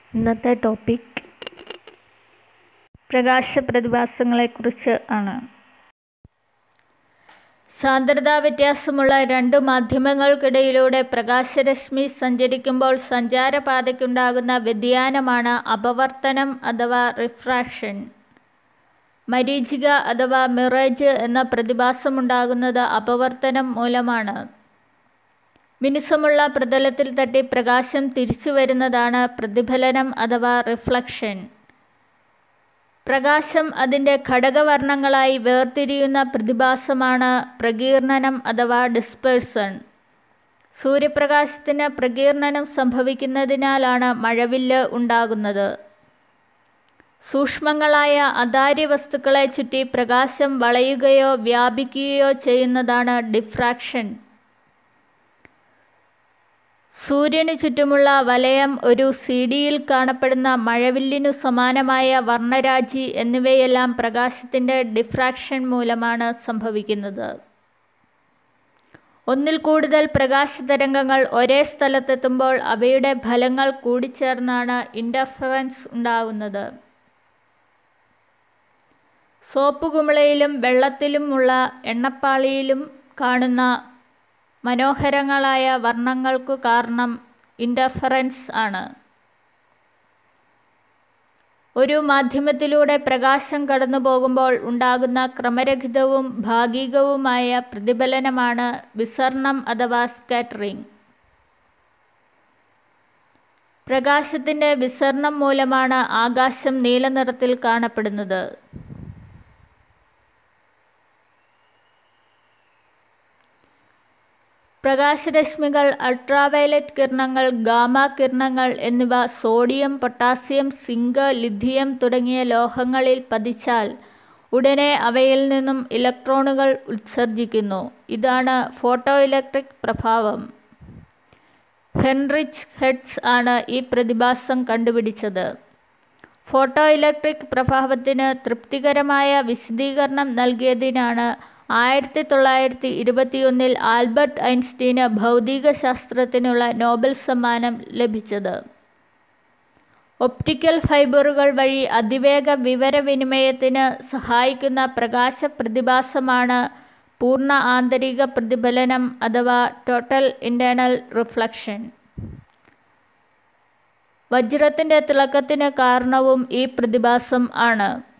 ഇന്നത്തെ ടോപ്പിക് പ്രകാശ പ്രതിഭാസങ്ങളെക്കുറിച്ച് ആണ് സാന്ദ്രതാ വ്യത്യാസമുള്ള രണ്ട് മാധ്യമങ്ങൾക്കിടയിലൂടെ പ്രകാശരശ്മി സഞ്ചരിക്കുമ്പോൾ സഞ്ചാരപാതയ്ക്കുണ്ടാകുന്ന വ്യതിയാനമാണ് അപവർത്തനം അഥവാ റിഫ്രാക്ഷൻ മരീചിക അഥവാ മിറേജ് എന്ന പ്രതിഭാസമുണ്ടാകുന്നത് അപവർത്തനം മൂലമാണ് മിനുസമുള്ള പ്രതലത്തിൽ തട്ടി പ്രകാശം തിരിച്ചു വരുന്നതാണ് പ്രതിഫലനം അഥവാ റിഫ്ലക്ഷൻ പ്രകാശം അതിൻ്റെ ഘടകവർണ്ണങ്ങളായി വേർതിരിയുന്ന പ്രതിഭാസമാണ് പ്രകീർണനം അഥവാ ഡിസ്പേഴ്സൺ സൂര്യപ്രകാശത്തിന് പ്രകീർണനം സംഭവിക്കുന്നതിനാലാണ് മഴവില്ല് ഉണ്ടാകുന്നത് സൂക്ഷ്മങ്ങളായ അതാര്യ വസ്തുക്കളെ ചുറ്റി പ്രകാശം വളയുകയോ വ്യാപിക്കുകയോ ചെയ്യുന്നതാണ് ഡിഫ്രാക്ഷൻ സൂര്യന് ചുറ്റുമുള്ള വലയം ഒരു സി ഡിയിൽ കാണപ്പെടുന്ന മഴവില്ലിനു സമാനമായ വർണ്ണരാജി എന്നിവയെല്ലാം പ്രകാശത്തിൻ്റെ ഡിഫ്രാക്ഷൻ മൂലമാണ് സംഭവിക്കുന്നത് ഒന്നിൽ കൂടുതൽ പ്രകാശതരംഗങ്ങൾ ഒരേ സ്ഥലത്തെത്തുമ്പോൾ അവയുടെ ഫലങ്ങൾ കൂടിച്ചേർന്നാണ് ഇൻ്റർഫറൻസ് ഉണ്ടാകുന്നത് സോപ്പ് കുമിളയിലും വെള്ളത്തിലുമുള്ള എണ്ണപ്പാളിയിലും കാണുന്ന മനോഹരങ്ങളായ വർണ്ണങ്ങൾക്കു കാരണം ഇൻ്റർഫറൻസ് ആണ് ഒരു മാധ്യമത്തിലൂടെ പ്രകാശം കടന്നു പോകുമ്പോൾ ഉണ്ടാകുന്ന ക്രമരഹിതവും ഭാഗികവുമായ പ്രതിഫലനമാണ് വിസർണം അഥവാ സ്കാറ്ററിംഗ് പ്രകാശത്തിൻ്റെ വിസർണം മൂലമാണ് ആകാശം നീലനിറത്തിൽ കാണപ്പെടുന്നത് പ്രകാശരശ്മികൾ അൾട്രാവയലറ്റ് കിരണങ്ങൾ ഗാമ കിരണങ്ങൾ എന്നിവ സോഡിയം പൊട്ടാസ്യം സിങ്ക് ലിഥിയം തുടങ്ങിയ ലോഹങ്ങളിൽ പതിച്ചാൽ ഉടനെ അവയിൽ നിന്നും ഇലക്ട്രോണുകൾ ഉത്സർജിക്കുന്നു ഇതാണ് ഫോട്ടോ ഇലക്ട്രിക് പ്രഭാവം ഹെൻറിച്ച് ഹെഡ്സ് ആണ് ഈ പ്രതിഭാസം കണ്ടുപിടിച്ചത് ഫോട്ടോ ഇലക്ട്രിക് പ്രഭാവത്തിന് തൃപ്തികരമായ വിശദീകരണം നൽകിയതിനാണ് ആയിരത്തി തൊള്ളായിരത്തി ഇരുപത്തിയൊന്നിൽ ആൽബർട്ട് ഐൻസ്റ്റീന് ഭൗതികശാസ്ത്രത്തിനുള്ള നോബൽ സമ്മാനം ലഭിച്ചത് ഒപ്റ്റിക്കൽ ഫൈബറുകൾ വഴി അതിവേഗ വിവരവിനിമയത്തിന് സഹായിക്കുന്ന പ്രകാശ പ്രതിഭാസമാണ് പൂർണ്ണ ആന്തരിക പ്രതിഫലനം അഥവാ ടോട്ടൽ ഇൻറ്റേർണൽ റിഫ്ലക്ഷൻ വജ്രത്തിൻ്റെ തിളക്കത്തിന് കാരണവും ഈ പ്രതിഭാസം ആണ്